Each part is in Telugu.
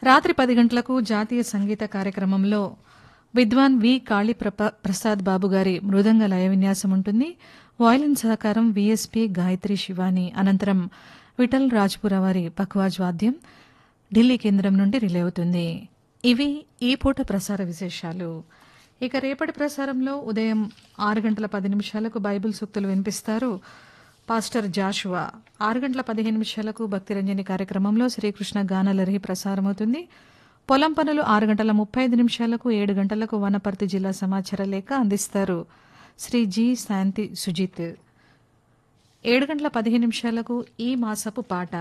రాత్రి పది గంటలకు జాతీయ సంగీత కార్యక్రమంలో విద్వాన్ వి కాళీ ప్రప- ప్రసాద్ బాబు గారి మృదంగ లయ విన్యాసం ఉంటుంది వాయిలిన్ సహకారం విఎస్పి గాయత్రి శివాని అనంతరం విఠల్ రాజ్పుర వారి పక్వాజ్ వాద్యం ఢిల్లీ కేంద్రం నుండి రిలే అవుతుంది ఇవి ఈ పూట ప్రసార విశేషాలు ఇక రేపటి ప్రసారంలో ఉదయం ఆరు గంటల పది నిమిషాలకు బైబిల్ సూక్తులు వినిపిస్తారు పాస్టర్ జాషువా ఆరు గంటల పదిహేను నిమిషాలకు భక్తిరంజని కార్యక్రమంలో శ్రీకృష్ణ గానలరి ప్రసారమవుతుంది పొలం పనులు ఆరు గంటల ముప్పై ఐదు నిమిషాలకు ఏడు గంటలకు వనపర్తి జిల్లా సమాచార లేఖ అందిస్తారు శ్రీ జి శాంతి సుజిత్ ఏడు గంటల పదిహేను నిమిషాలకు ఈ మాసపు పాట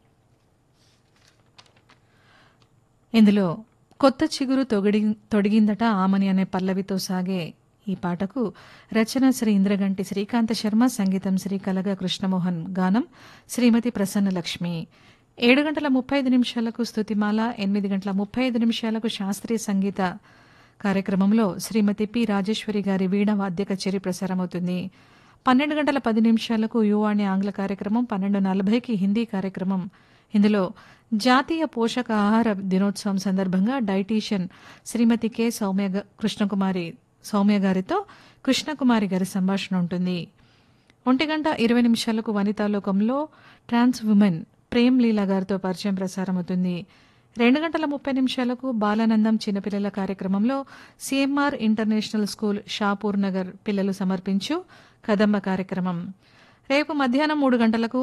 ఇందులో కొత్త చిగురు తొగిడి తొడిగిందట ఆమని అనే పల్లవితో సాగే ఈ పాటకు రచన శ్రీ ఇంద్రగంటి శ్రీకాంత శర్మ సంగీతం శ్రీ కలగ కృష్ణమోహన్ గానం శ్రీమతి ప్రసన్న లక్ష్మి ఏడు గంటల ముప్పై ఐదు నిమిషాలకు స్తుతిమాల ఎనిమిది గంటల ముప్పై ఐదు నిమిషాలకు శాస్త్రీయ సంగీత కార్యక్రమంలో శ్రీమతి పి రాజేశ్వరి గారి వీణ వాద్య కచేరీ ప్రసారమవుతుంది పన్నెండు గంటల పది నిమిషాలకు యువాణి ఆంగ్ల కార్యక్రమం పన్నెండు నలభైకి హిందీ కార్యక్రమం ఇందులో జాతీయ పోషకాహార దినోత్సవం సందర్భంగా డైటీషియన్ శ్రీమతి కె సౌమ్య గ- కృష్ణకుమారి సౌమ్య గారితో కృష్ణకుమారి గారి సంభాషణ ఉంటుంది ఒంటి గంట ఇరవై నిమిషాలకు వనితాలోకంలో ట్రాన్స్ ఉమెన్ ప్రేమ్ లీలా గారితో పరిచయం ప్రసారమవుతుంది రెండు గంటల ముప్పై నిమిషాలకు బాలానందం చిన్నపిల్లల కార్యక్రమంలో CMR international school Shapur Nagar పిల్లలు సమర్పించు కదంబ కార్యక్రమం రేపు మధ్యాహ్నం మూడు గంటలకు